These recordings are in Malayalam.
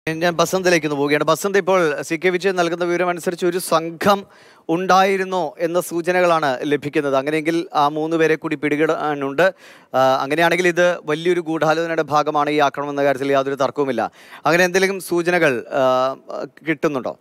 ഞാൻ ബസന്തിലേക്ക് ഒന്ന് പോവുകയാണ് ബസന്ത് ഇപ്പോൾ സി കെ വിജയൻ നൽകുന്ന വിവരം അനുസരിച്ച് ഒരു സംഘം ഉണ്ടായിരുന്നോ എന്ന സൂചനകളാണ് ലഭിക്കുന്നത് അങ്ങനെയെങ്കിൽ ആ മൂന്ന് പേരെ കൂടി പിടികിടാനുണ്ട് ആ, അങ്ങനെയാണെങ്കിൽ ഇത് വലിയൊരു ഗൂഢാലോചനയുടെ ഭാഗമാണ് ഈ ആക്രമണം എന്ന കാര്യത്തിൽ യാതൊരു തർക്കവുമില്ല അങ്ങനെ എന്തെങ്കിലും സൂചനകൾ ആ, കിട്ടുന്നുണ്ടോ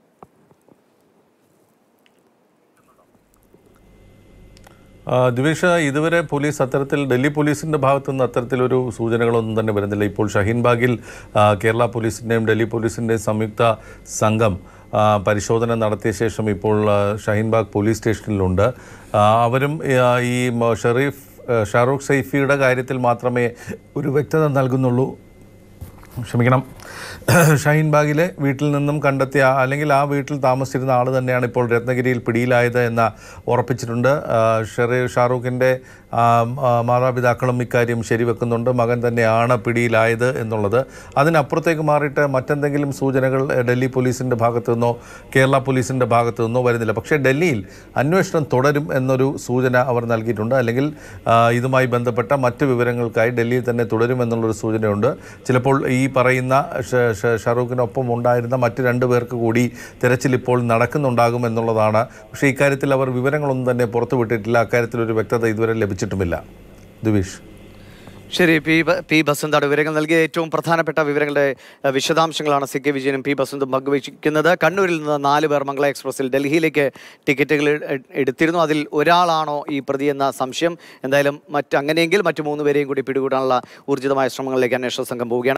ആ, ദിവേഷ ഇതുവരെ പോലീസ് അത്തരത്തിൽ ഡൽഹി പോലീസിന്റെ ഭാഗത്തു നിന്ന് അത്തരത്തിലൊരു സൂചനകളൊന്നും തന്നെ വരുന്നില്ല ഇപ്പോൾ ഷഹീൻബാഗിൽ ആ, കേരള പോലീസിന്റെയും ഡൽഹി പോലീസിന്റെയും സംയുക്ത സംഘം ആ, പരിശോധന നടത്തിയ ശേഷം ഇപ്പോൾ ആ, ഷഹീൻബാഗ് പോലീസ് സ്റ്റേഷനിലുണ്ട് ആ, അവരും ആ, ഈ മ- ഷെറീഫ് ആ, ഷാറൂഖ് സൈഫിയുടെ കാര്യത്തിൽ മാത്രമേ ഒരു വ്യക്തത നൽകുന്നുള്ളൂ ക്ഷമിക്കണം ഷഹീൻ ബാഗിലെ വീട്ടിൽ നിന്നും കണ്ടെത്തിയ അല്ലെങ്കിൽ ആ വീട്ടിൽ താമസിച്ചിരുന്ന ആൾ തന്നെയാണ് ഇപ്പോൾ രത്നഗിരിയിൽ പിടിയിലായത് എന്ന് ഉറപ്പിച്ചിട്ടുണ്ട് ആ, ഷെറി ഷാറൂഖിൻ്റെ ആ, ആ, മാതാപിതാക്കളും ഇക്കാര്യം ശരിവെക്കുന്നുണ്ട് മകൻ തന്നെയാണ് പിടിയിലായത് എന്നുള്ളത് അതിനപ്പുറത്തേക്ക് മാറിയിട്ട് മറ്റെന്തെങ്കിലും സൂചനകൾ ഡൽഹി പോലീസിൻ്റെ ഭാഗത്തു നിന്നോ കേരള പോലീസിൻ്റെ ഭാഗത്തു നിന്നോ വരുന്നില്ല പക്ഷേ ഡൽഹിയിൽ അന്വേഷണം തുടരും എന്നൊരു സൂചന അവർ നൽകിയിട്ടുണ്ട് അല്ലെങ്കിൽ ആ, ഇതുമായി ബന്ധപ്പെട്ട മറ്റ് വിവരങ്ങൾക്കായി ഡൽഹിയിൽ തന്നെ തുടരുമെന്നുള്ളൊരു സൂചനയുണ്ട് ചിലപ്പോൾ ഈ പറയുന്ന ഷ- ഷ- ഷാറൂഖിനൊപ്പം ഉണ്ടായിരുന്ന മറ്റ് രണ്ട് പേർക്ക് കൂടി തിരച്ചിൽ ഇപ്പോൾ നടക്കുന്നുണ്ടാകും എന്നുള്ളതാണ് പക്ഷേ ഇക്കാര്യത്തിൽ അവർ വിവരങ്ങളൊന്നും തന്നെ പുറത്തുവിട്ടിട്ടില്ല അക്കാര്യത്തിൽ ഒരു വ്യക്തത ഇതുവരെ ലഭിച്ചിട്ടുമില്ല ദിവിഷ് ശരി പി ബ- പി ബസന്താണ് വിവരങ്ങൾ നൽകിയ ഏറ്റവും പ്രധാനപ്പെട്ട വിവരങ്ങളുടെ അഹ്, വിശദാംശങ്ങളാണ് സി കെ വിജയനും പി ബസന്തും പങ്കുവയ്ക്കുന്നത് കണ്ണൂരിൽ നിന്ന് നാല് പേർ മംഗള എക്സ്പ്രസിൽ ഡൽഹിയിലേക്ക് ടിക്കറ്റുകൾ എ- എടുത്തിരുന്നു അതിൽ ഒരാളാണോ ഈ പ്രതി എന്ന സംശയം എന്തായാലും മറ്റ് അങ്ങനെയെങ്കിൽ മറ്റു മൂന്ന് പേരെയും കൂടി പിടികൂടാനുള്ള ഊർജിതമായ ശ്രമങ്ങളിലേക്ക് അന്വേഷണ സംഘം പോവുകയാണ്